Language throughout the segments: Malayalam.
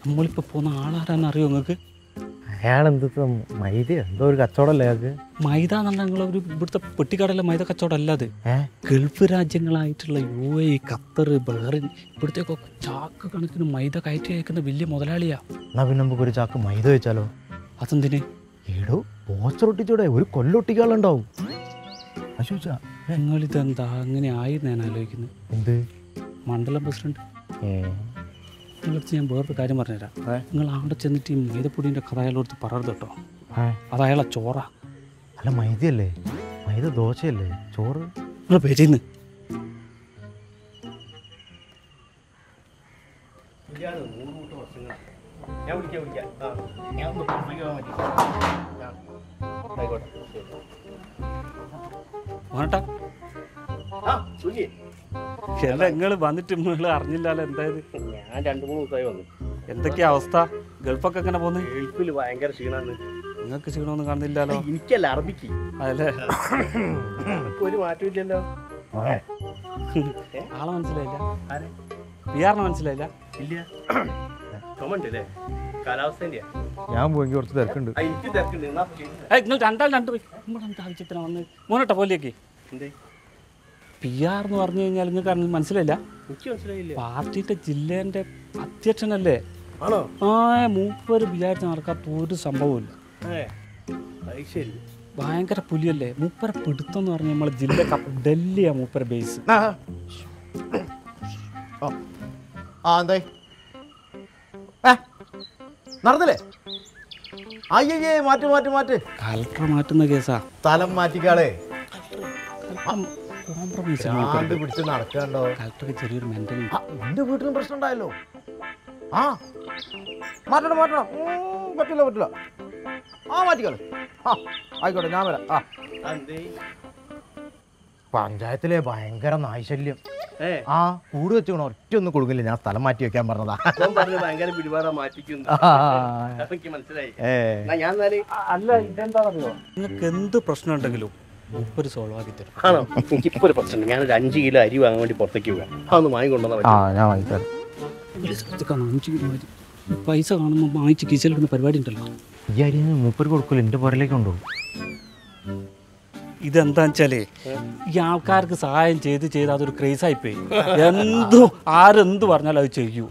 നമ്മളിപ്പോൾ പോകുന്ന ആളാരാന്ന് അറിയോ നിങ്ങൾക്ക് അയാൾ എന്ത് മൈദ എന്തോ ഒരു കച്ചവടമല്ലേ അയാൾക്ക് മൈദ എന്നുണ്ടെങ്കിൽ നിങ്ങളൊരു ഇവിടുത്തെ പെട്ടിക്കടയിലെ മൈദ കച്ചവടം അല്ലാതെ ഏ ഗൾഫ് രാജ്യങ്ങളായിട്ടുള്ള യു എ ഖത്തർ ബഹ്റിൻ ഇവിടത്തേക്കൊക്കെ ചാക്ക് കണക്കിന് മൈദ കയറ്റി അയക്കുന്ന വലിയ മുതലാളിയാ എന്നാ പിന്നെ നമുക്ക് ഒരു ചാക്ക് മൈദ വെച്ചാലോ അതെന്തിന് ഏടോ പോച്ചറൊട്ടിച്ചൂടെ ഒരു കൊല്ലൊട്ടിക്കാളുണ്ടാവും അശോച്ചാ നിങ്ങളിതെന്താ അങ്ങനെ ആയി ഞാൻ ആലോചിക്കുന്നത് എന്ത് മണ്ഡലം പ്രസിഡന്റ് ഏ നിങ്ങളടുത്ത് ഞാൻ വേറൊരു കാര്യം പറഞ്ഞുതരാം ഏ? നിങ്ങൾ അവിടെ ചെന്നിട്ട് ഈ മൈദപ്പൊടീൻ്റെ കഥ അയാളോട് പറയരുത് കേട്ടോ ആ, അത് അയാളെ ചോറ അല്ല മൈദയല്ലേ മൈദ ദോശയല്ലേ ചോറ് നിങ്ങൾ പേജിന്ന് ഞാൻ വിളിക്കാം വിളിക്കാം ആ ഞാൻ ഒന്ന് പുറത്തേക്ക് പോകാൻ പറ്റി ആയിക്കോട്ടെ ശരി വേണ്ടാ ആ സുഖി അല്ല നിങ്ങൾ വന്നിട്ട് നിങ്ങൾ അറിഞ്ഞില്ലല്ലോ എന്തായത് ഞാൻ രണ്ട് മൂന്ന് ദിവസമായി വന്നു എന്തൊക്കെയാ അവസ്ഥ ഗൾഫൊക്കെ എങ്ങനെ പോകുന്നത് ഗൾഫിൽ ഭയങ്കര ക്ഷീണമാണ് നിങ്ങൾക്ക് ക്ഷീണമൊന്നും കാണുന്നില്ലല്ലോ എനിക്കല്ല അറബിക്ക് അതല്ലേ എനിക്ക് ഒരു മാറ്റമില്ലല്ലോ ആളെ മനസ്സിലായില്ല ആരെ ബിയാറിനെ മനസ്സിലായില്ല ഇല്ല ചുമണ്ട് അല്ലേ കാലാവസ്ഥേൻ്റെ ഞാൻ പോയെങ്കിൽ കുറച്ച് തിരക്കുണ്ട് എനിക്ക് തിരക്കുണ്ട് എന്നാ ശരി. ഏയ് നിങ്ങൾ രണ്ടാൾ രണ്ട് പോയി നമ്മുടെ എന്താ ആവശ്യത്തിനാണ് വന്ന് മോനോട്ടോ പോലേക്ക് എന്തേ പി ആർ എന്ന് പറഞ്ഞു കഴിഞ്ഞാൽ നിങ്ങൾക്ക് അറിഞ്ഞ് മനസ്സിലായില്ല എനിക്ക് മനസ്സിലായില്ല പാർട്ടിയുടെ ജില്ലേൻ്റെ അധ്യക്ഷനല്ലേ ആണോ ആ മൂപ്പര് വിചാരിച്ച് നടക്കാത്ത ഒരു സംഭവമില്ല ഏ അത് ശരി ഭയങ്കര പുലിയല്ലേ മൂപ്പര പിടുത്തം എന്ന് പറഞ്ഞാൽ നമ്മളെ ജില്ല കപ്പ് ഡൽഹിയാ മൂപ്പര ബേസ് ആ എന്തായി ഏ നടന്നില്ലേ അയ്യേ മാറ്റ് മാറ്റ് മാറ്റ് കലക്ടർ മാറ്റുന്ന കേസാ സ്ഥലം മാറ്റിക്കാളേ കോംപ്രമൈസ് ഭ്രാന്ത് പിടിച്ച് നടക്കണ്ടോ കലക്ടർക്ക് ചെറിയൊരു മെന്റലി ആ, എന്റെ വീട്ടിലും പ്രശ്നം ഉണ്ടായല്ലോ ആ മാറ്റണം മാറ്റണം ഉം, പറ്റില്ല പറ്റില്ല ആ മാറ്റിക്കാളെ ആ ആയിക്കോട്ടെ ഞാൻ വരാം ആ എന്തേ പഞ്ചായത്തിലെ ഭയങ്കര നായ്ശല്യം ഏ ആ കൂട് വെച്ചുകൊണ്ട് ഒറ്റ ഒന്നും കൊടുക്കില്ല ഞാൻ സ്ഥലം മാറ്റി വെക്കാൻ പറഞ്ഞതാ ഞാൻ പറഞ്ഞു ഭയങ്കര പിടിപാടാ മാറ്റിക്കുന്നു ആ, എനിക്ക് മനസ്സിലായി ഏ എന്നാ ഞാൻ എന്നാല് അല്ല ഇതെന്താ അറിയോ നിങ്ങൾക്ക് എന്ത് പ്രശ്നം ഉണ്ടെങ്കിലും മൂപ്പര് സോൾവ് ആക്കി തരും ആണോ എനിക്കിപ്പോ ഒരു പ്രശ്നം ഞാനൊരു അഞ്ച് കിലോ അരി വാങ്ങാൻ വേണ്ടി പുറത്തേക്ക് പോകാം അതൊന്ന് വാങ്ങിക്കൊണ്ടുവന്നാൽ ആ ഞാൻ വാങ്ങിത്തരാം ഒരു സ്ഥലത്തേക്കാണ് അഞ്ച് കിലോ അരി പൈസ കാണുമ്പോൾ വാങ്ങിച്ച് കീശയിലിടുന്ന പരിപാടി ഉണ്ടല്ലോ ഈ അരി മൂപ്പര് കൊടുക്കില്ല എൻ്റെ പുറയിലേക്ക് കൊണ്ടുപോകും ഇതെന്താ വെച്ചാലേ ഈ ആൾക്കാർക്ക് സഹായം ചെയ്ത് ചെയ്ത് അതൊരു ക്രേസ് ആയിപ്പോയി എന്തും ആരെന്ത് പറഞ്ഞാലും അത് ചെയ്യൂ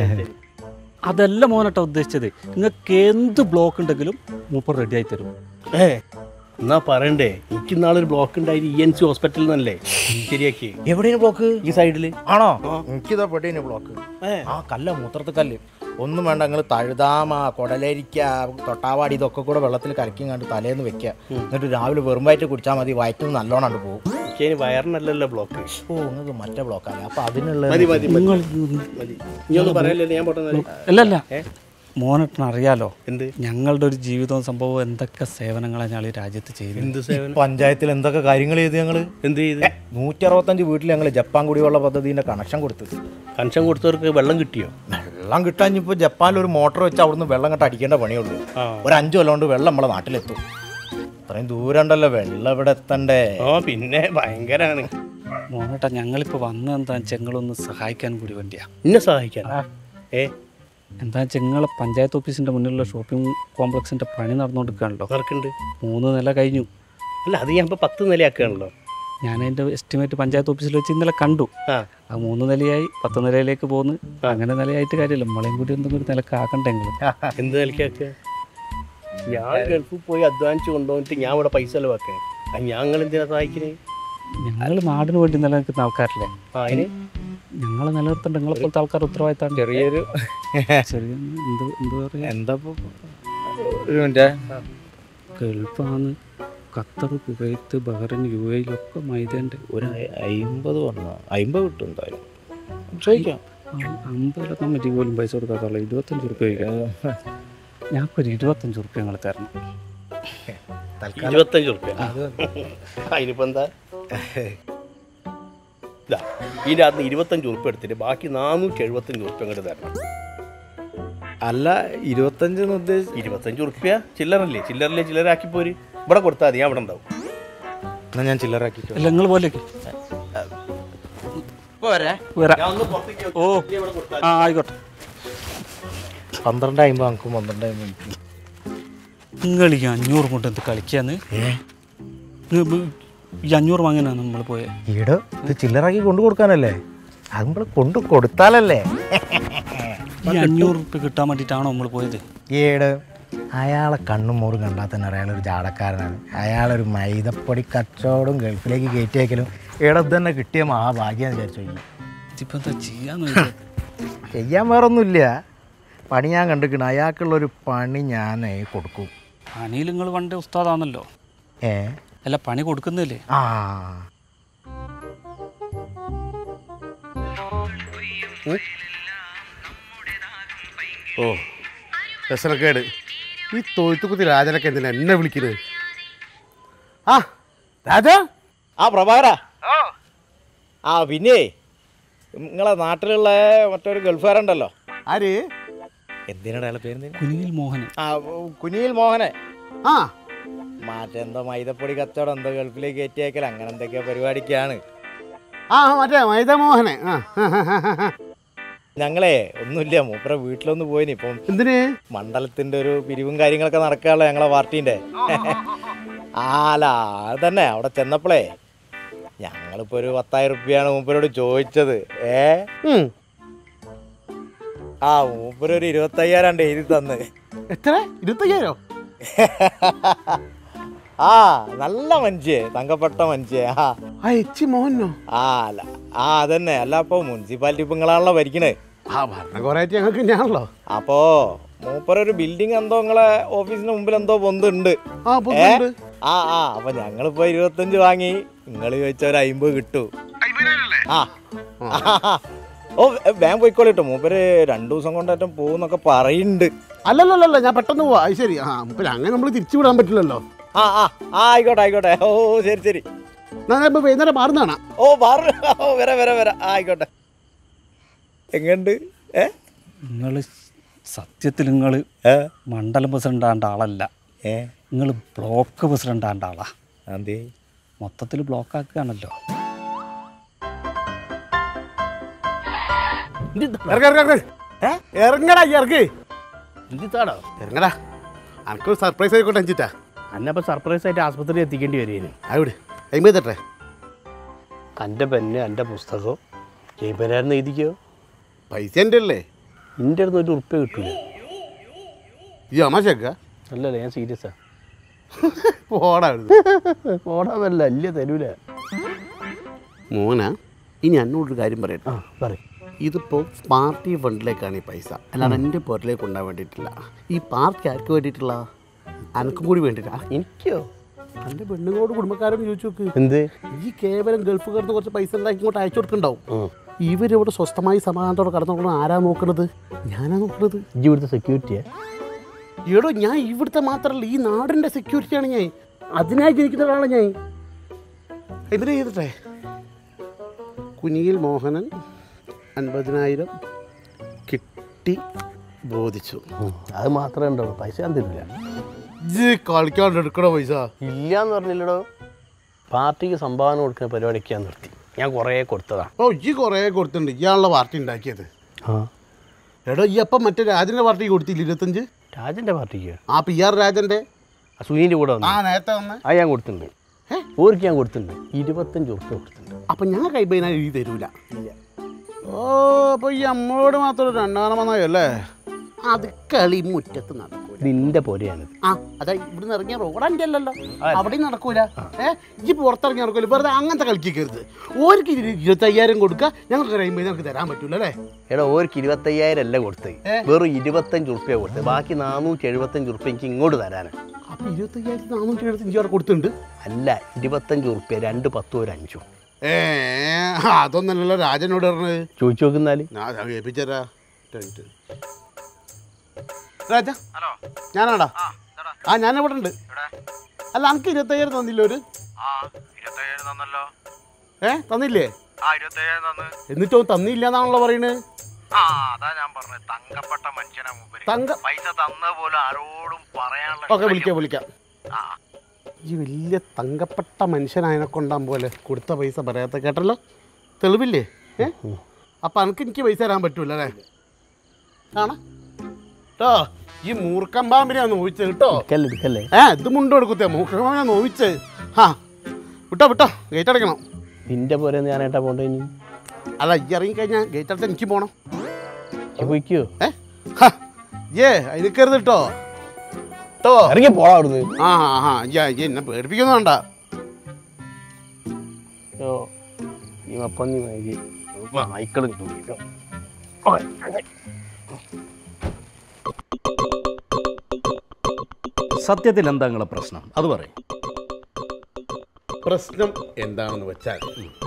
അതല്ല മോനട്ടോ ഉദ്ദേശിച്ചത് നിങ്ങൾക്ക് എന്ത് ബ്ലോക്ക് ഉണ്ടെങ്കിലും മൂപ്പർ റെഡി ആയി തരും ഏ എന്നാ പറയണ്ടേ എനിക്ക് നാളെ ഒരു ബ്ലോക്ക് ഉണ്ടായി ഇ എൻ സി ഹോസ്പിറ്റലിൽ നിന്നല്ലേ ശരിയാക്കി എവിടെയാണ് ബ്ലോക്ക് ഈ സൈഡില് ആണോ എനിക്കിതാ പെട്ടീന് ബ്ലോക്ക് ഏ ആ കല്ല മൂത്രത്ത് കല്ല് ഒന്നും വേണ്ട നിങ്ങൾ തഴുതാമ കൊടലരിക്ക തൊട്ടാവാടി ഇതൊക്കെ കൂടെ വെള്ളത്തിൽ കലക്കി കണ്ട് തലേന്ന് വെക്കുക എന്നിട്ട് രാവിലെ വെറുമ്പായിട്ട് കുടിച്ചാൽ മതി വയറ്റിൽ നല്ലോണം ഉണ്ട് പോകും എനിക്ക് അതിന് വയറിനല്ലല്ലോ ബ്ലോക്ക് ഓ നിങ്ങൾക്ക് മറ്റേ ബ്ലോക്കല്ലേ അപ്പൊ അതിനുള്ള മതി മതി മതി നിങ്ങൾ മതി ഇനി ഒന്നും പറയല്ലേ ഞാൻ പൊട്ടെന്നാല് അല്ലല്ല മോനട്ടിന് അറിയാലോ എന്ത് ഞങ്ങളുടെ ഒരു ജീവിതവും സംഭവവും എന്തൊക്കെ സേവനങ്ങളാണ് ഞങ്ങൾ ഈ രാജ്യത്ത് ചെയ്യുന്നത് എന്ത് സേവനം പഞ്ചായത്തിൽ എന്തൊക്കെ കാര്യങ്ങൾ ചെയ്ത് ഞങ്ങള് എന്ത് ചെയ്ത് നൂറ്റി അറുപത്തഞ്ച് വീട്ടിൽ ഞങ്ങൾ ജപ്പാൻ കുടിവെള്ള പദ്ധതിന്റെ കണക്ഷൻ കൊടുത്തു കൺഷൻ കൊടുത്തവർക്ക് വെള്ളം കിട്ടിയോ വെള്ളം കിട്ടാൻ ഇപ്പൊ ജപ്പാനിൽ ഒരു മോട്ടർ വെച്ച് അവിടുന്ന് വെള്ളം കട്ട് അടിക്കേണ്ട പണിയുള്ളൂ ആ ഒരു അഞ്ചു കൊല്ലം കൊണ്ട് വെള്ളം നമ്മളെ നാട്ടിലെത്തും ഇത്രയും ദൂരം ഉണ്ടല്ലോ വെള്ളം ഇവിടെ എത്തണ്ടേ ആ പിന്നെ ഭയങ്കരാണ് മോനട്ട ഞങ്ങളിപ്പോൾ വന്നത് എന്താ വെച്ചാൽ ഞങ്ങളൊന്ന് സഹായിക്കാൻ കൂടി വേണ്ടിയാ എന്നെ സഹായിക്കാൻ ഏ എന്താ വെച്ചാൽ ഞങ്ങളെ പഞ്ചായത്ത് ഓഫീസിൻ്റെ മുന്നിലുള്ള ഷോപ്പിംഗ് കോംപ്ലക്സിൻ്റെ പണി നടന്നുകൊണ്ടിരിക്കുകയാണല്ലോ നടക്കുന്നുണ്ട് മൂന്ന് നില കഴിഞ്ഞു അല്ല അത് ഞാൻ ഇപ്പൊ പത്ത് നിലയാക്കുകയാണല്ലോ ഞാൻ അതിൻ്റെ എസ്റ്റിമേറ്റ് പഞ്ചായത്ത് ഓഫീസിൽ വെച്ച് ഇന്നലെ കണ്ടു ആ ആ മൂന്ന് നിലയായി പത്ത് നിലയിലേക്ക് പോകുന്നു അങ്ങനെ നിലയായിട്ട് കാര്യമില്ല നമ്മളെയും കൂടി എന്തെങ്കിലും ഒരു നിലക്ക് ആക്കണ്ടെങ്കിലും എന്ത് നിലയ്ക്കാക്കുക ഞാൻ ഗൾഫിൽ പോയി അധ്വാനിച്ച് കൊണ്ടുപോയിട്ട് ഞാൻ ഇവിടെ പൈസ ചെലവാക്കേ അത് ഞങ്ങൾ എന്തിനാ സഹായിക്കണേ ഞങ്ങൾ നാടിന് വേണ്ടി നിലനിൽക്കുന്ന ആൾക്കാരല്ലേ ആ അതിന് ഞങ്ങളെ നിലനിർത്തേണ്ട നിങ്ങളെ പോലത്തെ ആൾക്കാർ ഉത്തരവാദിത്തമാണ് ചെറിയൊരു ചെറിയ എന്ത് എന്ത് പറയാ എന്താ ഒരു മിനിറ്റ് ഗൾഫാണ് ഖത്തർ കുവൈത്ത് ബഹ്റിൻ യു എയിലൊക്കെ മൈദേൻ്റെ ഒരു അയിമ്പത് പറഞ്ഞു അയിമ്പത് കിട്ടും എന്തായാലും ചോദിക്കാം അമ്പതിലൊക്കെ മറ്റി പോലും പൈസ കൊടുക്കാത്തുള്ള ഇരുപത്തഞ്ച് റുപ്യ ഞങ്ങൾക്ക് ഒരു ഇരുപത്തഞ്ച് റുപ്യ ഞങ്ങൾ തരണം തൽക്കാലം ഇരുപത്തഞ്ച് റുപ്യ അതിനിപ്പോ എന്താ ഇതാ ഇതിൻ്റെ അകത്ത് ഇരുപത്തഞ്ച് ഉറുപ്പ്യ എടുത്തിട്ട് ബാക്കി നാനൂറ്റി എഴുപത്തഞ്ച് ഉറുപ്പ്യ അങ്ങോട്ട് തരണം അല്ല ഇരുപത്തഞ്ചെന്ന് ഉദ്ദേശിച്ച് ഇരുപത്തഞ്ച് ഉറുപ്പ്യ ചില്ലറല്ലേ ചില്ലറില്ലേ ചില്ലറാക്കി പോര് ഇവിടെ കൊടുത്താൽ മതി ഞാൻ ഇവിടെ ഉണ്ടാവും എന്നാ ഞാൻ ചില്ലറാക്കിട്ടോ അല്ല നിങ്ങൾ പോലേക്ക് പോരെ വരാം ഞാൻ ഒന്ന് പുറത്തേക്ക് ഓ ഇവിടെ കൊടുത്താൽ ആ ആയിക്കോട്ടെ പന്ത്രണ്ട് അമ്പത് നമുക്ക് പന്ത്രണ്ട് അമ്പത് നിങ്ങൾ ഈ അഞ്ഞൂറ് കൊണ്ട് എന്ത് കളിക്കാന്ന് ഇങ്ങ് ഈ അഞ്ഞൂറ് വാങ്ങാനാണ് നമ്മൾ പോയത് ഈടോ ഇത് ചില്ലറാക്കി കൊണ്ടു കൊടുക്കാനല്ലേ അത് നമ്മൾ കൊണ്ടു കൊടുത്താലല്ലേ ഈ അഞ്ഞൂറ് റുപ്യ കിട്ടാൻ വേണ്ടിയിട്ടാണോ നമ്മൾ പോയത് ഏട് അയാളെ കണ്ണും മോറും കണ്ടാൽ തന്നെ അയാളൊരു ജാടക്കാരനാണ് അയാളൊരു മൈദപ്പൊടി കച്ചവടം ഗൾഫിലേക്ക് കയറ്റി അയക്കലും ഇവിടെ ഇത് തന്നെ കിട്ടിയ മഹാഭാഗ്യം വിചാരിച്ചു ഈ. ഇതിപ്പോൾ എന്താ ചെയ്യാന്ന് വെച്ചാൽ ചെയ്യാൻ വേറൊന്നുമില്ല പണി ഞാൻ കണ്ടിരിക്കണം അയാൾക്കുള്ളൊരു പണി ഞാൻ കൊടുക്കും പണിയിൽ നിങ്ങൾ പണ്ട് ഉസ്താദാണല്ലോ ഏ അല്ല പണി കൊടുക്കുന്നില്ലേ ആ ഓ രസനക്കേട് ഈ തൊഴുത്തുകുത്തി രാജനൊക്കെ എന്തിനാ എന്നെ വിളിക്കുന്നത് ആ രാജ ആ പ്രഭാകര ആ പിന്നെ നിങ്ങളെ നാട്ടിലുള്ള മറ്റൊരു ഗൾഫുകാരുണ്ടല്ലോ ആര് എന്തിനാണ് അയാളെ പേര് കുനിയിൽ മോഹൻ ആ കുനിയിൽ മോഹനെ ആ മറ്റെന്തോ മൈദപ്പൊടി കച്ചവടം എന്തോ ഗൾഫിലേക്ക് കയറ്റി അയക്കൽ അങ്ങനെ എന്തൊക്കെയോ പരിപാടിക്കാണ് ആ മറ്റേ മൈദമോഹനെ ആ ആ, ആ, ആ, ആ. ഞങ്ങളെ ഒന്നുമില്ല മൂപ്പര വീട്ടിലൊന്ന് പോയിന് ഇപ്പം എന്തിന് മണ്ഡലത്തിന്റെ ഒരു പിരിവും കാര്യങ്ങളൊക്കെ നടക്കാനുള്ള ഞങ്ങളെ പാർട്ടീന്റെ ആല അത് തന്നെ അവിടെ ചെന്നപ്പോഴേ ഞങ്ങളിപ്പോ ഒരു പത്തായിരം റുപ്യാണ് മൂപ്പരോട് ചോദിച്ചത് ഏ ഉം. ആ മൂപ്പരൊരു ഇരുപത്തയ്യായിരം എഴുതി തന്ന് എത്ര ഇരുപത്തയ്യായിരോ ആ നല്ല മനുഷ്യ തങ്കപ്പെട്ട മനുഷ്യ ആ ആ എച്ചി മോഹനോ ആ അല്ല ആ അതന്നെ അല്ല ഇപ്പൊ മുനിസിപ്പാലിറ്റി ഇപ്പൊ നിങ്ങളാണല്ലോ ഭരിക്കണേ ആ ഭരണ കുറേ ആയിട്ട് ഞങ്ങൾക്ക് ഞാനല്ലോ അപ്പോ മൂപ്പരൊരു ബിൽഡിംഗ് എന്തോ നിങ്ങളെ ഓഫീസിന് മുമ്പിൽ എന്തോ പൊന്തുണ്ട് ആ പുതുണ്ട് ആ ആ അപ്പൊ ഞങ്ങളിപ്പോ ഇരുപത്തഞ്ച് വാങ്ങി നിങ്ങൾ ചോദിച്ച ഒരു അമ്പത് കിട്ടു ആ ഓ ബാങ്ക് പോയിക്കോളിട്ടോ മൂപ്പര് രണ്ടു ദിവസം കൊണ്ടേറ്റം പോകുന്നൊക്കെ പറയുന്നുണ്ട് അല്ലല്ലല്ല ഞാൻ പെട്ടെന്ന് പോവാ അത് ശരി ആ പിന്നെ അങ്ങനെ നമ്മൾ തിരിച്ചു വിടാൻ പറ്റില്ലല്ലോ ആ ആ ആ ആയിക്കോട്ടെ ആയിക്കോട്ടെ ഓ ശരി ശരി ഞാൻ ഇപ്പൊ വൈകുന്നേരം മാറുന്നതാണ് ഓ മാറു ഓ വരാ വരാ വരാ ആ, ആയിക്കോട്ടെ എങ്ങണ്ട് ഏ നിങ്ങൾ സത്യത്തിൽ നിങ്ങൾ ഏ? മണ്ഡലം പ്രസിഡന്റ് ആണ്ട ആളല്ല ഏ നിങ്ങൾ ബ്ലോക്ക് പ്രസിഡന്റ് ആണ്ട ആളാ അതെ മൊത്തത്തിൽ ബ്ലോക്ക് ആക്കുകയാണല്ലോ ഇറങ്ങ ഇറങ്ങ ഇറങ്ങ ഏ? ഇറങ്ങടാ ഈ ഇറങ്ങ് എന്തിത്താടോ ഇറങ്ങടാ എനിക്കൊരു സർപ്രൈസ് ആയിക്കോട്ടെ അഞ്ചിട്ടാ അന്നപ്പോൾ സർപ്രൈസ് ആയിട്ട് ആസ്പത്രി എത്തിക്കേണ്ടി വരികയാണ് അവിടെ അമ്പത് തട്ടെ എൻ്റെ പെന്ന് എൻ്റെ പുസ്തകം ജയ്പരായിരുന്നു എഴുതിക്കോ പൈസ എൻ്റെ അല്ലേ എൻ്റെ അടുത്ത് ഒരു ഉറുപ്പ്യ കിട്ടൂല ഈ അമാശക്ക അല്ലല്ല ഞാൻ സീരിയസാ പോടാ അവിടുന്ന്. ഓടാമല്ല അല്ല തരൂല മോന ഇനി എന്നോടൊരു കാര്യം പറയട്ടെ ആ പറയും ഇതിപ്പോൾ പാർട്ടി ഫണ്ടിലേക്കാണ് ഈ പൈസ അല്ലാതെ എൻ്റെ പോരലേക്ക് കൊണ്ടാൻ വേണ്ടിയിട്ടില്ല ഈ പാർട്ടി ആർക്ക് വേണ്ടിയിട്ടുള്ള അനക്കും കൂടി വേണ്ടിയിട്ടാ എനിക്കോ എൻ്റെ പെണ്ണുങ്ങളോട് കുടുംബക്കാരോട് ചോദിച്ചു നോക്ക് എന്ത് ഈ കേവലം ഗൾഫ് കടന്ന് കുറച്ച് പൈസ ഉണ്ടാക്കി ഇങ്ങോട്ട് അയച്ചു കൊടുക്കുന്നുണ്ടാവും ഉം. ഇവരിവിടെ സ്വസ്ഥമായി സമാധാനത്തോടെ കടന്നു ആരാ നോക്കണത് ഞാനാ നോക്കണത് ഇജ്ജ് ഇവിടുത്തെ സെക്യൂരിറ്റിയാ എടോ ഞാൻ ഇവിടുത്തെ മാത്രമല്ല ഈ നാടിൻ്റെ സെക്യൂരിറ്റിയാണ് ഞാൻ അതിനായി ജനിക്കുന്ന ഒരാളാണ് ഞാൻ എന്തിനാ ചെയ്തിട്ടെ കുനിയിൽ മോഹനൻ അൻപതിനായിരം കിട്ടി ബോധിച്ചു ഉം. അത് മാത്രമേ ഉണ്ടാവുള്ളൂ പൈസ ഞാൻ തരില്ല ഇത് കളിക്കാണ്ട് എടുക്കണോ പൈസ ഇല്ല എന്ന് പറഞ്ഞില്ലടോ പാർട്ടിക്ക് സംഭാവന കൊടുക്കുന്ന പരിപാടിക്ക് ഞാൻ നിർത്തി ഞാൻ കുറേ കൊടുത്തതാ ഓ ഈ കുറേ കൊടുത്തിട്ടുണ്ട് ഇയാളുടെ പാർട്ടി ഉണ്ടാക്കിയത് ആ എടോ ഈ അപ്പം മറ്റേ രാജൻ്റെ പാർട്ടി കൊടുത്തില്ല ഇരുപത്തഞ്ച് രാജൻ്റെ പാർട്ടിക്ക് ആ പി ആർ രാജൻ്റെ ആ സുനീൻ്റെ കൂടെ ആ വന്നു നേരത്തെ വന്ന് അത് ഞാൻ കൊടുത്തിട്ടുണ്ട് ഓർക്ക് ഞാൻ കൊടുത്തിട്ടുണ്ട് ഇരുപത്തഞ്ച് ഉറുപ്പ്യ കൊടുത്തിട്ടുണ്ട് അപ്പം ഞാൻ കൈബൈനാൽ എഴുതി തരൂല ഓ അപ്പോൾ ഈ അമ്മയോട് മാത്രം രണ്ടാമത് വന്നായല്ലേ അത് കളി മുറ്റത്ത് നടക്കൂല ഇതിൻ്റെ പോലെയാണിത് ആ അതാ ഇവിടുന്ന് ഇറങ്ങിയ റോഡാൻ്റെ അല്ലല്ലോ അവിടെയും നടക്കൂല ഏ ഈ പുറത്തിറങ്ങി നടക്കൂല വെറുതെ അങ്ങനത്തെ കളിക്കരുത് ഓർക്ക് ഇരു- ഇരുപത്തയ്യായിരം കൊടുക്കുക ഞങ്ങൾക്ക് ഒരു അമ്പത് ഞങ്ങൾക്ക് തരാൻ പറ്റൂല അല്ലേ എടാ ഓർക്ക് ഇരുപത്തയ്യായിരം അല്ല കൊടുത്തത് വെറും ഇരുപത്തഞ്ച് ഉറുപ്പ്യ കൊടുത്തത് ബാക്കി നാനൂറ്റി എഴുപത്തഞ്ച് ഉറുപ്പ്യ എനിക്ക് ഇങ്ങോട്ട് തരാനാണ് അപ്പം ഇരുപത്തയ്യായിരത്തി നാനൂറ്റി എഴുപത്തഞ്ച് രൂപ കൊടുത്തിട്ടുണ്ട് അല്ല ഇരുപത്തഞ്ച് ഉറുപ്പ്യ രണ്ട് പത്തും ഒരു അഞ്ചും ഏ അതൊന്നല്ലല്ലോ രാജനോട് പറഞ്ഞത് ചോദിച്ചു നോക്കുന്നാല് ഞാൻ കേൾപ്പിച്ചരാ രാജ ഞാനാടാ ആ ഞാൻ ഇവിടെ ഉണ്ട് അല്ല എനിക്ക് ഇരുപത്തയ്യായിരം തന്നില്ല ഒരു ഏ തന്നില്ലേ എന്നിട്ടോ തന്നില്ല എന്നാണല്ലോ പറയുന്നത് ആ അതാ ഞാൻ പറഞ്ഞത് തങ്കപ്പെട്ട മനുഷ്യനാ മൂപ്പര് തങ്ക പൈസ തന്ന പോലും ആരോടും പറയാനുള്ള ഓക്കെ വിളിക്കാം വിളിക്കാം ഈ വലിയ തങ്കപ്പെട്ട മനുഷ്യനായനെ കൊണ്ടാൻ പോലെ കൊടുത്ത പൈസ പറയാത്ത കേട്ടല്ലോ തെളിവില്ലേ ഏ അപ്പം എനിക്ക് എനിക്ക് പൈസ തരാൻ പറ്റൂല അല്ലേ കാണാ കേട്ടോ ഈ മൂർക്കം പാമ്പിനെയാ നോവിച്ചത് കേട്ടോ എടുക്കല്ലേ എടുക്കല്ലേ ഏ ഇത് മുണ്ട് കൊടുക്കത്തേ മൂർക്കം പാമ്പിനെ നോവിച്ചത് ആ വിട്ടോ വിട്ടോ ഗേറ്റ് അടയ്ക്കണം നിന്റെ പോലെ ഞാനേട്ടാ പോണ്ടേ ഇനി അല്ല ഈ ഇറങ്ങി കഴിഞ്ഞാൽ ഗേറ്റ് അടച്ചാൽ എനിക്ക് പോകണം ഇജ്ജ് പോയിക്കോ ഏ ഹാ, ഏ അതിനിക്കരുത് കേട്ടോ കേട്ടോ ഇറങ്ങി പോടാ അവിടുന്ന് ആ ആ യ്യ, യ്യ, എന്നെ പേടിപ്പിക്കുന്നു വേണ്ട യോ ഈ മപ്പന്നി മതി നായ്ക്കളും ചോദിക്കും സത്യത്തിൽ എന്താ നിങ്ങളെ പ്രശ്നം അത് പറയും പ്രശ്നം എന്താണെന്ന് വെച്ചാൽ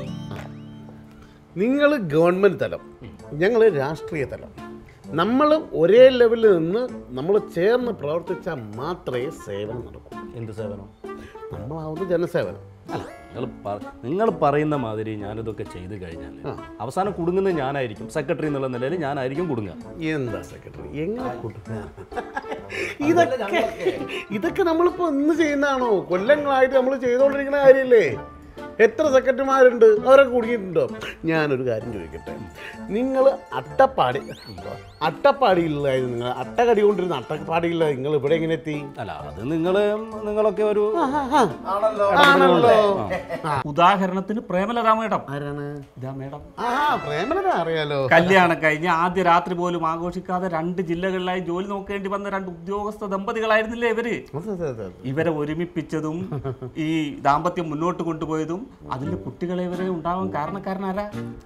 നിങ്ങൾ ഗവൺമെൻറ് തലം ഞങ്ങൾ രാഷ്ട്രീയ തലം നമ്മൾ ഒരേ ലെവലിൽ നിന്ന് നമ്മൾ ചേർന്ന് പ്രവർത്തിച്ചാൽ മാത്രമേ സേവനം നടക്കൂ എന്ത് സേവനം നമ്മളാവുന്നത് ജനസേവനം അല്ല നിങ്ങൾ നിങ്ങൾ പറയുന്ന മാതിരി ഞാനിതൊക്കെ ചെയ്ത് കഴിഞ്ഞാൽ അവസാനം കുടുങ്ങുന്നത് ഞാനായിരിക്കും സെക്രട്ടറി എന്നുള്ള നിലയിൽ ഞാനായിരിക്കും കുടുങ്ങുക എന്താ സെക്രട്ടറി എങ്ങനെ കൊടുക്കുക ഇതൊക്കെ ഇതൊക്കെ നമ്മളിപ്പോൾ ഇന്ന് ചെയ്യുന്നതാണോ കൊല്ലങ്ങളായിട്ട് നമ്മൾ ചെയ്തുകൊണ്ടിരിക്കുന്ന കാര്യമില്ലേ എത്ര സെക്രട്ടറിമാരുണ്ട് അവരൊക്കെ കുടുങ്ങിയിട്ടുണ്ടോ ഞാനൊരു കാര്യം ചോദിക്കട്ടെ നിങ്ങൾ അട്ടപ്പാടി അട്ടപ്പാടിയിലായിരുന്നു നിങ്ങൾ അട്ടകടി കൊണ്ടിരുന്ന അട്ടപ്പാടിയില്ല നിങ്ങൾ ഇവിടെ എങ്ങനെ എത്തി അല്ല അത് നിങ്ങൾ നിങ്ങളൊക്കെ ഒരു ആണല്ലോ ഉദാഹരണത്തിന് പ്രേമലതാ മേഡം ആരാണ് ഇതാ മേഡം ആ പ്രേമലത അറിയാലോ കല്യാണം കഴിഞ്ഞ് ആദ്യ രാത്രി പോലും ആഘോഷിക്കാതെ രണ്ട് ജില്ലകളിലായി ജോലി നോക്കേണ്ടി വന്ന രണ്ട് ഉദ്യോഗസ്ഥ ദമ്പതികളായിരുന്നില്ലേ ഇവര് അതെ, അതെ, അതെ. ഇവരെ ഒരുമിപ്പിച്ചതും ഈ ദാമ്പത്യം മുന്നോട്ട് കൊണ്ടുപോയതും അതിൽ കുട്ടികളെ ഇവരെ ഉണ്ടാവാൻ കാരണക്കാരനാരാ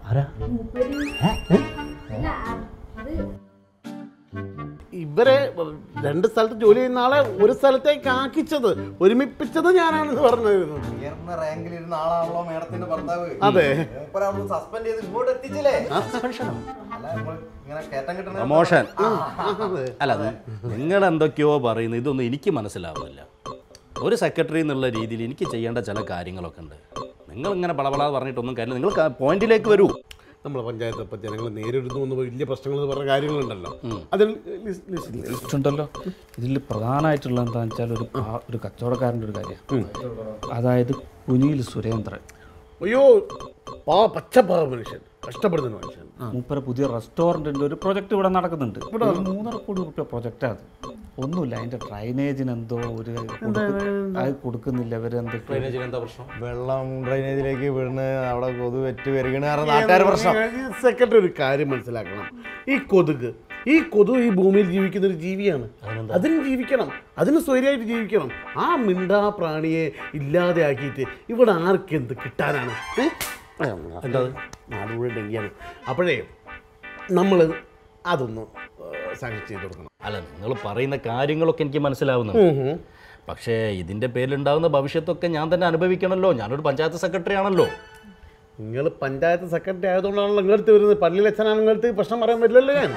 ഇവരെ രണ്ട് സ്ഥലത്ത് ജോലി ചെയ്യുന്ന ആളെ ഒരു സ്ഥലത്തേക്ക് ആക്കിച്ചത് ഒരുമിപ്പിച്ചത് ഞാനാണെന്ന് പറഞ്ഞിരുന്നു ഉയർന്ന റാങ്കിലിരുന്ന ആളാണല്ലോ മേഡത്തിന്റെ ഭർത്താവ് അതെ സസ്പെൻഡ് ചെയ്ത് ഇങ്ങോട്ട് എത്തിച്ചില്ലേ അല്ല നമ്മൾ ഇങ്ങനെ കയറ്റം കിട്ടണ പ്രമോഷൻ അതെ. അല്ല നിങ്ങൾ എന്തൊക്കെയോ പറയുന്നു ഇതൊന്നും എനിക്ക് മനസ്സിലാവുന്നില്ല ഒരു സെക്രട്ടറി എന്നുള്ള രീതിയിൽ എനിക്ക് ചെയ്യേണ്ട ചില കാര്യങ്ങളൊക്കെ ഉണ്ട് നിങ്ങൾ ഇങ്ങനെ ബളബളാ പറഞ്ഞിട്ടൊന്നും കാര്യമില്ല നിങ്ങൾ പോയിന്റിലേക്ക് വരൂ നമ്മളെ പഞ്ചായത്ത് ഇപ്പം ജനങ്ങൾ നേരിടുന്നു എന്ന് വലിയ പ്രശ്നങ്ങൾ എന്ന് പറഞ്ഞ കാര്യങ്ങളുണ്ടല്ലോ അതിൽ ലിസ്- ലിസ്റ്റ് ഇല്ലേ? ഉണ്ടല്ലോ ഇതിൽ പ്രധാനമായിട്ടുള്ള എന്താണെന്ന് വെച്ചാൽ ഒരു പാ- ഒരു കച്ചവടക്കാരൻ്റെ ഒരു കാര്യം അതായത് കുനിയിൽ സുരേന്ദ്രൻ അയ്യോ പാ പച്ചപ്പാ മനുഷ്യൻ കഷ്ടപ്പെടുന്ന മനുഷ്യൻ മൂപ്പര പുതിയ റെസ്റ്റോറൻറ്റിൻ്റെ ഒരു പ്രൊജക്റ്റ് ഇവിടെ നടക്കുന്നുണ്ട് ഒരു മൂന്നര കോടി റുപ്യ പ്രൊജക്റ്റ് അത് ഒന്നുമില്ല അതിന്റെ ഡ്രൈനേജിന് എന്തോ ഒരു കൊടുക്ക- അത് കൊടുക്കുന്നില്ല ഇവരെന്തോ എന്താ പ്രശ്നം വെള്ളം ഡ്രൈനേജിലേക്ക് വീണ് അവിടെ കൊതു വെറ്റ് വരികണ കാരണം നാട്ടുകാർ പ്രശ്നം സെക്രട്ടറി ഒരു കാര്യം മനസ്സിലാക്കണം ഈ കൊതുക് ഈ കൊതുക് ഈ ഭൂമിയിൽ ജീവിക്കുന്ന ഒരു ജീവിയാണ് അതിനും ജീവിക്കണം അതിന് സ്വൈര്യമായിട്ട് ജീവിക്കണം ആ മിണ്ടാ പ്രാണിയെ ഇല്ലാതെ ആക്കിയിട്ട് ഇവിടെ ആർക്ക് എന്ത് കിട്ടാനാണ് ഏ? എന്താ നാട് മുഴുവൻ ഡെങ്കിയാണ് അപ്പോഴേ നമ്മൾ അതൊന്ന് സാങ്ഷൻ ചെയ്ത് കൊടുക്കണം അല്ല നിങ്ങൾ പറയുന്ന കാര്യങ്ങളൊക്കെ എനിക്ക് മനസ്സിലാവുന്നുണ്ട് ഉം ഉം. പക്ഷേ ഇതിന്റെ പേരിലുണ്ടാകുന്ന ഭവിഷ്യത്തൊക്കെ ഞാൻ തന്നെ അനുഭവിക്കണമല്ലോ ഞാനൊരു പഞ്ചായത്ത് സെക്രട്ടറി ആണല്ലോ നിങ്ങൾ പഞ്ചായത്ത് സെക്രട്ടറി ആയതുകൊണ്ടാണല്ലോ നിങ്ങളടുത്ത് വരുന്നത് പള്ളിയിൽ അച്ഛനാണ് നിങ്ങളടുത്ത് പ്രശ്നം പറയാൻ പറ്റില്ലല്ലോ ഞാൻ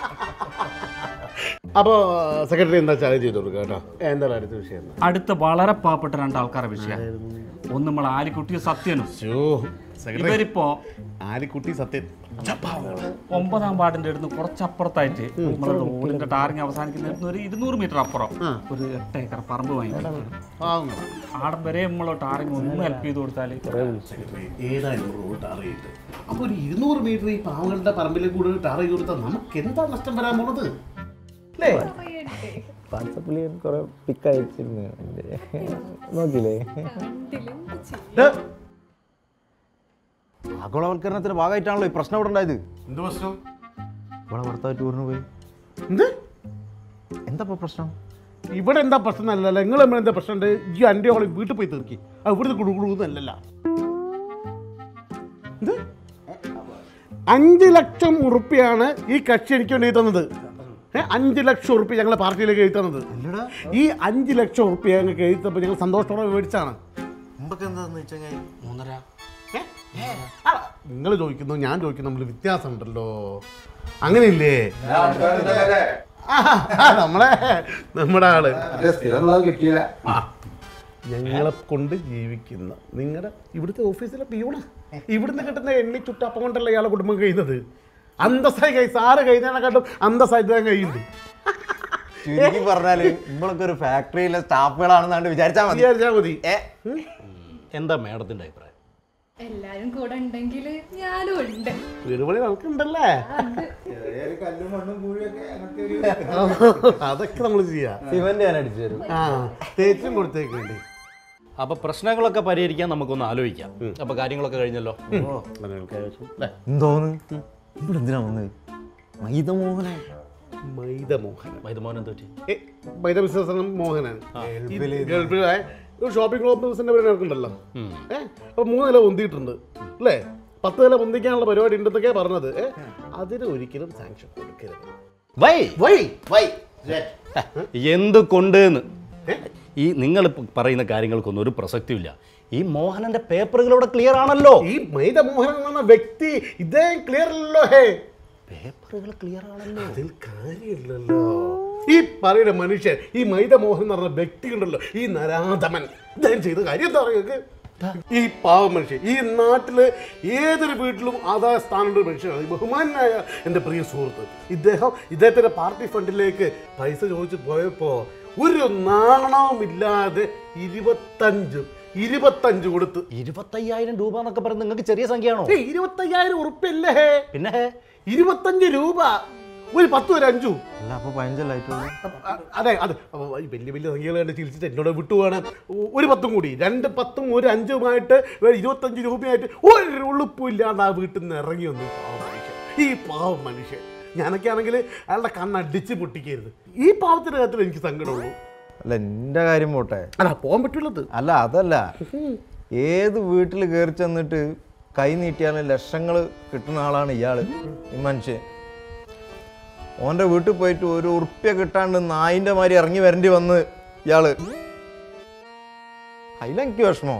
അപ്പോൾ സെക്രട്ടറി എന്താ ചാർജ് ചെയ്ത് കൊടുക്കുക കേട്ടോ എന്താണ് അടുത്ത വിഷയം എന്നാ? അടുത്ത വളരെ പാവപ്പെട്ട രണ്ട് ആൾക്കാരുടെ വിഷയം ഒന്ന് നമ്മൾ ആലിക്കുട്ടിയും സത്യനും ശ്ശോ, സെക്രട്ടറി ഇവരിപ്പോ ആലിക്കുട്ടി സത്യം ഒമ്പതാം വാർഡിന്റെ അടുത്ത് കുറച്ചപ്പുറത്തായിട്ട് നമ്മളെ റോഡിന്റെ ടാറിങ് അവസാനിക്കുന്ന ഒരു ഇരുന്നൂറ് മീറ്റർ അപ്പുറം ഒരു എട്ട് ഏക്കർ പറമ്പ് വാങ്ങി പാവങ്ങളാ. ആടം വരെ നമ്മൾ ടാറിങ് ഒന്ന് ഹെൽപ്പ് ചെയ്ത് കൊടുത്താൽ ഏതായാലും റോഡ് ടാർ ചെയ്തിട്ട് അപ്പോൾ ഒരു ഇരുന്നൂറ് മീറ്റർ ഈ പാവങ്ങളുടെ പറമ്പിലേക്ക് കൂടെ ടാർ ചെയ്ത് കൊടുത്താൽ നമുക്ക് എന്താ നഷ്ടം വരാൻ പോണത് അല്ലേ വാട്സപ്പിൽ കുറെ പിക്ക് അയച്ചിരുന്നു നോക്കിയില്ലേ ആഗോളവൽക്കരണത്തിന്റെ ഭാഗമായിട്ടാണല്ലോ ഈ പ്രശ്നം ഇവിടെ ഉണ്ടായത് എന്ത് പ്രശ്നം ഇവിടെ ഭർത്താവ് ടൂറിന് പോയി എന്ത് എന്താ ഇപ്പൊ പ്രശ്നം ഇവിടെ എന്താ പ്രശ്നം അല്ലല്ലോ നിങ്ങൾ തമ്മിൽ എന്താ പ്രശ്നമുണ്ട് ഈ അൻ്റെ ഓളെ വീട്ടിൽ പോയി തീർക്കി ആ ഇവിടുന്ന് കുടുകുടുന്നല്ലല്ല ഇത് അഞ്ച് ലക്ഷം ഉറുപ്പിയാണ് ഈ കക്ഷി എനിക്ക് വേണ്ടി എഴുതി തന്നത് ഏ അഞ്ച് ലക്ഷം ഉറുപ്പ്യ ഞങ്ങളെ പാർട്ടിയിലേക്ക് എഴുതി തന്നത് ഈ അഞ്ച് ലക്ഷം ഉറുപ്പ്യ ഞങ്ങൾക്ക് എഴുതി തന്നപ്പോൾ ഞങ്ങൾ സന്തോഷത്തോടെ മേടിച്ചാണ് മുമ്പൊക്കെ എന്താന്ന് വെച്ചാൽ മൂന്നര നിങ്ങൾ ചോദിക്കുന്നു ഞാൻ ചോദിക്കുന്നു നമ്മൾ വ്യത്യാസമുണ്ടല്ലോ അങ്ങനെയില്ലേ ആ, ആ, നമ്മളെ നമ്മുടെ ആള് ആ, ഞങ്ങളെ കൊണ്ട് ജീവിക്കുന്ന നിങ്ങളുടെ ഇവിടുത്തെ ഓഫീസിലെ പിയൂണ് ഇവിടുന്ന് കിട്ടുന്ന എണ്ണി ചുറ്റപ്പം കൊണ്ടല്ല ഇയാളെ കുടുംബം കഴിയുന്നത് അന്തസ്സായി കൈ സാറ് കഴിഞ്ഞതിനെക്കാട്ടും അന്തസ്സായിട്ട് ഞാൻ കഴിയുന്നുണ്ട് ചുരുക്കി പറഞ്ഞാല് നമ്മളൊക്കെ ഒരു ഫാക്ടറിയിലെ സ്റ്റാഫുകളാണെന്നാണ്ട് വിചാരിച്ചാൽ മതി വിചാരിച്ചാൽ മതി ഏ എന്താ മേഡത്തിന്റെ അഭിപ്രായം എല്ലാരും കൂടെ ഉണ്ടെങ്കിൽ ഞാനും ഉണ്ട് വീട് പണി നമുക്കുണ്ടല്ലേ അതൊക്കെ നമ്മൾ ചെയ്യാം സിമന്റ് ഞാൻ അടിച്ചു തരും ആ തേച്ചും കൊടുത്തേക്കുണ്ട് അപ്പൊ പ്രശ്നങ്ങളൊക്കെ പരിഹരിക്കാൻ നമുക്കൊന്ന് ആലോചിക്കാം അപ്പൊ കാര്യങ്ങളൊക്കെ കഴിഞ്ഞല്ലോ എന്തോന്ന് ഇവിടെ എന്തിനാ വന്നത് മൈദമോഹനെ മൈദ മോഹനൻ വൈദ്യമോഹൻ എന്ത് പറ്റി ഏ, മൈദ ബിസിനസ് മോഹനൻ ഈ ഗൾഫിലായ ഒരു ഷോപ്പിംഗ് കോംപ്ലക്സിന്റെ പേര് നടക്കുന്നുണ്ടല്ലോ ഏ അപ്പൊ മൂന്ന് നില പൊന്തിയിട്ടുണ്ട് അല്ലേ പത്ത് നില പൊന്തിക്കാനുള്ള പരിപാടി ഉണ്ടെന്നൊക്കെ പറഞ്ഞത് ഏ അതിന് ഒരിക്കലും സാങ്ഷൻ കൊടുക്കരുത് വൈ വൈ വൈ എന്ത് കൊണ്ട് ഈ നിങ്ങൾ പറയുന്ന കാര്യങ്ങൾക്കൊന്നും ഒരു പ്രസക്തിയില്ല ഈ മോഹനന്റെ പേപ്പറുകൾ ഇവിടെ ക്ലിയർ ആണല്ലോ ഈ മൈദ മോഹനൻ എന്ന് പറഞ്ഞ വ്യക്തി ഇതേ ക്ലിയർ അല്ലല്ലോ ഹേ പേപ്പറുകൾ ക്ലിയർ ആണല്ലോ അതിൽ കാര്യമില്ലല്ലോ ഈ പറയുന്ന മനുഷ്യൻ ഈ മൈദ മോഹൻ എന്ന് പറഞ്ഞ വ്യക്തി ഉണ്ടല്ലോ ഈ നരാധമൻ ഇദ്ദേഹം ചെയ്ത കാര്യം എന്താ പറയുക ഈ പാവ മനുഷ്യൻ ഈ നാട്ടില് ഏതൊരു വീട്ടിലും ആദായ സ്ഥാനമുള്ള ഒരു മനുഷ്യനാണ് ഈ ബഹുമാനായ എൻ്റെ പ്രിയ സുഹൃത്ത് ഇദ്ദേഹം ഇദ്ദേഹത്തിന്റെ പാർട്ടി ഫണ്ടിലേക്ക് പൈസ ചോദിച്ചു പോയപ്പോ ഒരു നാണവും ഇല്ലാതെ ഇരുപത്തഞ്ച് ഇരുപത്തഞ്ച് കൊടുത്ത് ഇരുപത്തയ്യായിരം രൂപ എന്നൊക്കെ പറയുന്നത് നിങ്ങൾക്ക് ചെറിയ സംഖ്യയാണോ ഏയ്, ഇരുപത്തയ്യായിരം ഉറുപ്പില്ലേ പിന്നെ ഇരുപത്തഞ്ച് രൂപ ഒരു പത്തും ഒരു അഞ്ചു അല്ല അപ്പൊ പതിനഞ്ചല്ലായിട്ടുള്ളൂ അ- അതെ അതെ അപ്പൊ ഈ വലിയ വലിയ സംഖ്യകൾ കണ്ട് ചിരിച്ചിട്ട് എന്നോട് വിട്ടുപോകണം ഒരു പത്തും കൂടി രണ്ട് പത്തും ഒരു അഞ്ചുമായിട്ട് ഒരു ഇരുപത്തഞ്ച് രൂപയായിട്ട് ഒരു ഉളുപ്പും ഇല്ലാണ്ട് ആ വീട്ടിൽ നിന്ന് ഇറങ്ങി വന്നു ഈ പാവം മനുഷ്യൻ ഈ പാവം മനുഷ്യൻ ഞാനൊക്കെ ആണെങ്കിൽ അയാളുടെ കണ്ണടിച്ച് പൊട്ടിക്കരുത് ഈ പാവത്തിന്റെ കാര്യത്തിൽ എനിക്ക് സങ്കടമുള്ളൂ അല്ല എന്റെ കാര്യം പോട്ടെ അല്ല പോകാൻ പറ്റുള്ളത് അല്ല അതല്ല ഏത് വീട്ടിൽ കയറി ചെന്നിട്ട് കൈ നീട്ടിയാലും ലക്ഷങ്ങൾ കിട്ടുന്ന ആളാണ് ഇയാള് ഈ മനുഷ്യൻ ഓന്റെ വീട്ടിൽ പോയിട്ട് ഒരു ഉറുപ്പ്യ കിട്ടാണ്ട് നായിന്റെ മാതിരി ഇറങ്ങി വരേണ്ടി വന്ന് ഇയാള് അതിലെനിക്ക് വിഷമോ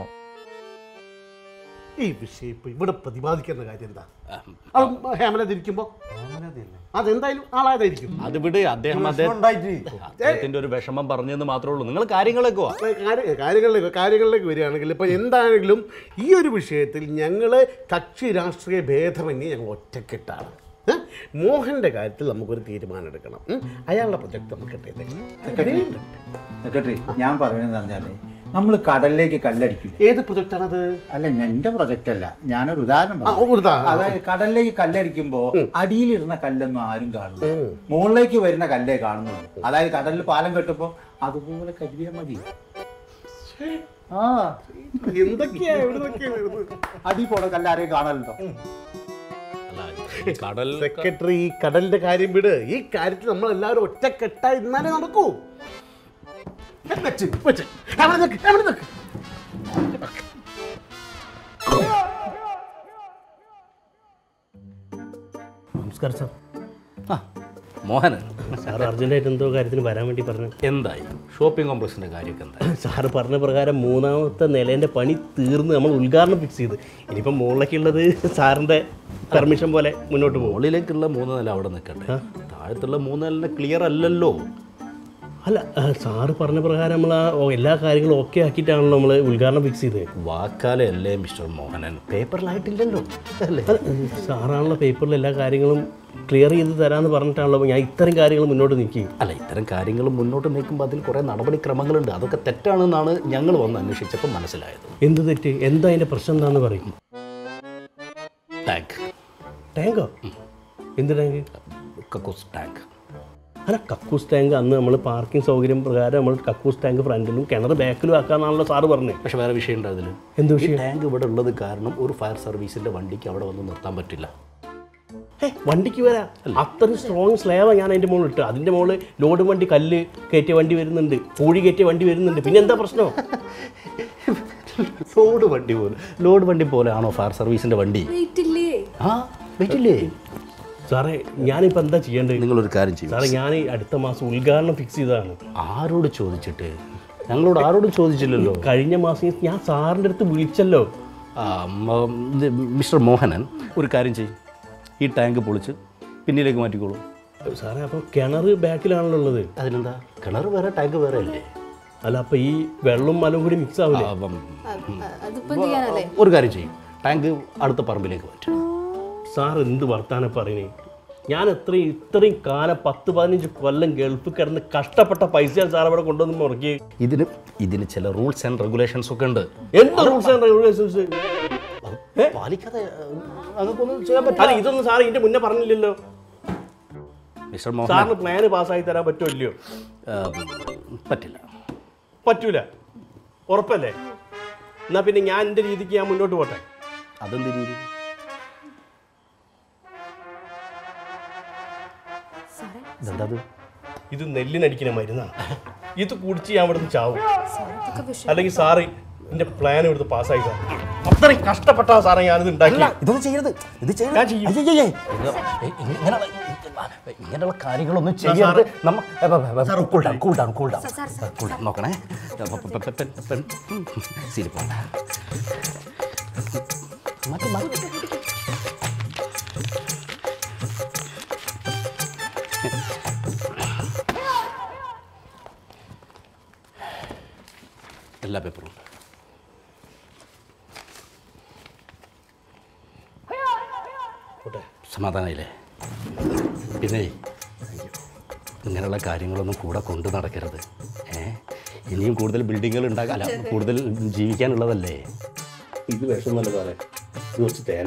ഈ വിഷയം ഇപ്പൊ ഇവിടെ പ്രതിപാദിക്കുന്ന കാര്യം എന്താ അത് ഹേമലത ഇരിക്കുമ്പോ അതെന്തായാലും ആളായതായിരിക്കും അത് വിട് അദ്ദേഹം അദ്ദേഹം ഉണ്ടായിട്ട് അദ്ദേഹത്തിന്റെ ഒരു വിഷമം പറഞ്ഞെന്ന് മാത്രമേ ഉള്ളൂ നിങ്ങൾ കാര്യങ്ങളൊക്കെ വാ. അപ്പൊ കാര്യ- കാര്യങ്ങളിലേക്ക് കാര്യങ്ങളിലേക്ക് വരികയാണെങ്കിൽ ഇപ്പൊ എന്താണെങ്കിലും ഈ ഒരു വിഷയത്തിൽ ഞങ്ങൾ കക്ഷി രാഷ്ട്രീയ ഭേദമന്യേ ഞങ്ങൾ ഒറ്റക്കെട്ടാണ് ഏ? മോഹന്റെ കാര്യത്തിൽ നമുക്കൊരു തീരുമാനം എടുക്കണം ഉം? അയാളുടെ പ്രൊജക്ട് നമുക്ക് ഇട്ടേക്കാം. സെക്രട്ടറി ഞാൻ പറയുന്നത് പറഞ്ഞാല് നമ്മൾ കടലിലേക്ക് കല്ലടിക്കില്ല ഏത് പ്രൊജക്റ്റാണത് അല്ല എന്റെ പ്രൊജക്റ്റ് അല്ല ഞാനൊരു ഉദാഹരണം ആ, പറയാം. ഒരു ഉദാഹരണം. അതായത് കടലിലേക്ക് കല്ലടിക്കുമ്പോ അടിയിലിരുന്ന കല്ലൊന്നും ആരും കാണില്ല മുകളിലേക്ക് വരുന്ന കല്ലേ കാണുന്നുള്ളൂ അതായത് കടലിൽ പാലം കെട്ടുമ്പോ അതുപോലെ കരുതിയാൽ മതി ആ എന്തൊക്കെയാ എവിടുന്നൊക്കെയാ വരുന്നത്? അടി പോണ കല്ല് ആരെയും കാണലുണ്ടോ അല്ല ഈ കടൽ സെക്രട്ടറി ഈ കടലിന്റെ കാര്യം വിട് ഈ കാര്യത്തിൽ നമ്മൾ എല്ലാവരും ഒറ്റക്കെട്ടായി ഇന്നാലേ നടക്കൂ വെച്ച്, വെച്ച്. അവിടെ നിക്ക്, അവിടെ നിക്ക്. നമസ്കാരം സാർ ആ മോഹനൻ സാർ അർജന്റായിട്ട് എന്തോ കാര്യത്തിന് വരാൻ വേണ്ടി പറഞ്ഞു എന്തായി ഷോപ്പിംഗ് കോംപ്ലക്സിന്റെ കാര്യമൊക്കെ എന്തായി സാറ് പറഞ്ഞ പ്രകാരം മൂന്നാമത്തെ നിലേൻ്റെ പണി തീർന്ന് നമ്മൾ ഉദ്ഘാടനം ഫിക്സ് ചെയ്ത് ഇനിയിപ്പം മുകളിലേക്കുള്ളത് സാറിൻ്റെ പെർമിഷൻ പോലെ മുന്നോട്ട് പോകും മുകളിലേക്കുള്ള മൂന്ന് നില അവിടെ നിൽക്കട്ടെ താഴത്തുള്ള മൂന്ന് നില ക്ലിയർ അല്ലല്ലോ അല്ല ആ, സാറ് പറഞ്ഞ പ്രകാരം നമ്മൾ ആ ഓ, എല്ലാ കാര്യങ്ങളും ഓക്കെ ആക്കിയിട്ടാണല്ലോ നമ്മൾ ഉദ്ഘാടനം ഫിക്സ് ചെയ്തത് വാക്കാലെ അല്ലേ മിസ്റ്റർ മോഹനൻ പേപ്പറിലായിട്ടില്ലല്ലോ അല്ലേ അല്ല, സാറാണല്ലോ പേപ്പറിൽ എല്ലാ കാര്യങ്ങളും ക്ലിയർ ചെയ്ത് തരാമെന്ന് പറഞ്ഞിട്ടാണല്ലോ ഞാൻ ഇത്തരം കാര്യങ്ങൾ മുന്നോട്ട് നീക്കി അല്ല ഇത്തരം കാര്യങ്ങൾ മുന്നോട്ട് നീക്കുമ്പോൾ അതിൽ കുറേ നടപടിക്രമങ്ങളുണ്ട് അതൊക്കെ തെറ്റാണെന്നാണ് ഞങ്ങൾ വന്ന് അന്വേഷിച്ചപ്പോൾ മനസ്സിലായത് എന്ത് തെറ്റ് എന്താ അതിൻ്റെ പ്രശ്നം എന്താണെന്ന് പറയും ടാങ്ക് ടാങ്കോ എന്ത് ടാങ്ക് കക്കൂസ് ടാങ്ക് അല്ല കക്കൂസ് ടാങ്ക് അന്ന് നമ്മൾ പാർക്കിംഗ് സൗകര്യം പ്രകാരം നമ്മൾ കക്കൂസ് ടാങ്ക് ഫ്രണ്ടിലും കിണർ ബാക്കിലും ആക്കാന്നാണല്ലോ സാറ് പറഞ്ഞത് പക്ഷെ വേറെ വിഷയമുണ്ട് അതിൽ എന്ത് ഈ വിഷയം ടാങ്ക് ഇവിടെ ഉള്ളത് കാരണം ഒരു ഫയർ സർവീസിന്റെ വണ്ടിക്ക് അവിടെ വന്ന് നിർത്താൻ പറ്റില്ല ഏ, വണ്ടിക്ക് വരാം അത്രയും സ്ട്രോങ് സ്ലേവാണ് ഞാൻ അതിൻ്റെ മുകളിൽ ഇട്ട് അതിൻ്റെ മുകളിൽ ലോഡ് വണ്ടി കല്ല് കയറ്റിയ വണ്ടി വരുന്നുണ്ട് പൂഴി കയറ്റിയ വണ്ടി വരുന്നുണ്ട് പിന്നെ എന്താ പ്രശ്നം ലോഡ് വണ്ടി പോലെ ലോഡ് വണ്ടി പോലെയാണോ ഫയർ സർവീസിന്റെ വണ്ടി വെയിറ്റില്ലേ ആ പറ്റില്ലേ സാറേ ഞാനിപ്പോൾ എന്താ ചെയ്യേണ്ടത് നിങ്ങളൊരു കാര്യം ചെയ്യും സാറേ ഞാൻ ഈ അടുത്ത മാസം ഉദ്ഘാടനം ഫിക്സ് ചെയ്തതാണ് ആരോട് ചോദിച്ചിട്ട് ഞങ്ങളോട് ആരോടും ചോദിച്ചില്ലല്ലോ കഴിഞ്ഞ മാസം ഞാൻ സാറിൻ്റെ അടുത്ത് വിളിച്ചല്ലോ ആ, മ- ഇത് മിസ്റ്റർ മോഹനൻ ഒരു കാര്യം ചെയ്യും ഈ ടാങ്ക് പൊളിച്ച് പിന്നിലേക്ക് മാറ്റിക്കോളൂ സാറേ അപ്പോൾ കിണർ ബാക്കിലാണല്ലോ ഉള്ളത് അതിനെന്താ കിണർ വേറെ ടാങ്ക് വേറെ അല്ലേ അല്ല അപ്പോൾ ഈ വെള്ളവും മലവും കൂടി മിക്സ് ആവില്ലേ ആ, അപ്പം, അതിപ്പോ എന്ത് ചെയ്യാനല്ലേ ഒരു കാര്യം ചെയ്യും ടാങ്ക് അടുത്ത പറമ്പിലേക്ക് മാറ്റും സാർ എന്ത് വർത്താനം പറയണേ ഞാൻ എത്രയും ഇത്രയും കാലം പത്ത് പതിനഞ്ച് കൊല്ലം ഗൾഫിൽ കിടന്ന് കഷ്ടപ്പെട്ട പൈസയാണ് സാർ അവിടെ കൊണ്ടുവന്ന് മുറക്കി ഇതിന് ഇതിന് ചില റൂൾസ് ആൻഡ് റെഗുലേഷൻസ് ഒക്കെ ഉണ്ട് എന്ത് റൂൾസ് ആൻഡ് റെഗുലേഷൻസ് പാലിക്കാതെ അങ്ങക്കൊന്നും ചെയ്യാൻ പറ്റില്ല അല്ല ഇതൊന്നും സാർ ഇതിന്റെ മുന്നേ പറഞ്ഞില്ലല്ലോ മിസ്റ്റർ മോഹൻ സാറിന് പ്ലാന് പാസ്സാക്കി തരാൻ പറ്റുമോ ഇല്ലയോ പറ്റില്ല പറ്റൂല ഉറപ്പല്ലേ എന്നാ പിന്നെ ഞാൻ എൻ്റെ രീതിക്ക് ഞാൻ മുന്നോട്ട് പോട്ടെ അതെന്ത് രീതി സാറേ ഇതെന്താ അത്? ഇത് നെല്ലിനടിക്കുന്ന മരുന്നാണ് ഇത് കുടിച്ച് ഞാൻ ഇവിടുന്ന് ചാവും സാർ ഇതൊക്കെ വിഷയം അല്ലെങ്കിൽ സാറ് എന്റെ പ്ലാൻ ഇവിടുന്ന് പാസ്സായി സാർ അത്രയും കഷ്ടപ്പെട്ടാ സാറേ ഞാനിത് ഉണ്ടാക്കി ഇതൊന്നും ചെയ്യരുത് ഇത് ചെയ്യരുത്. ഞാൻ ചെയ്യും. അയ്യയ്യേ. ഇത് ഇങ്ങനെയുള്ള ഇങ്ങനെയുള്ള കാര്യങ്ങളൊന്നും ചെയ്യരുത് നമ്മ cool down cool down cool down sir, sir, sir, cool down നോക്കണേ ശരി പോണ്ട മാറ്റി മാറ്റി എല്ലാ പേപ്പറും ഉണ്ട് പോട്ടെ. സമാധാനമായില്ലേ പിന്നെ ഇങ്ങനെയുള്ള കാര്യങ്ങളൊന്നും കൂടെ കൊണ്ടു നടക്കരുത് ഏ ഇനിയും കൂടുതൽ ബിൽഡിങ്ങുകൾ ഉണ്ടാകാം അല്ല കൂടുതൽ ജീവിക്കാനുള്ളതല്ലേ ഇത് വിഷമല്ല സാറേ ഇത് കുറച്ച് തേന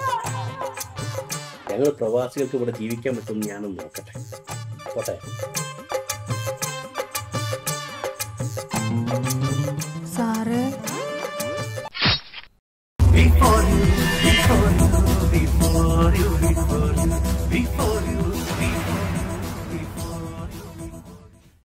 ഞങ്ങൾ പ്രവാസികൾക്ക് ഇവിടെ ജീവിക്കാൻ പറ്റുമെന്ന് ഞാനൊന്ന് നോക്കട്ടെ പോട്ടെ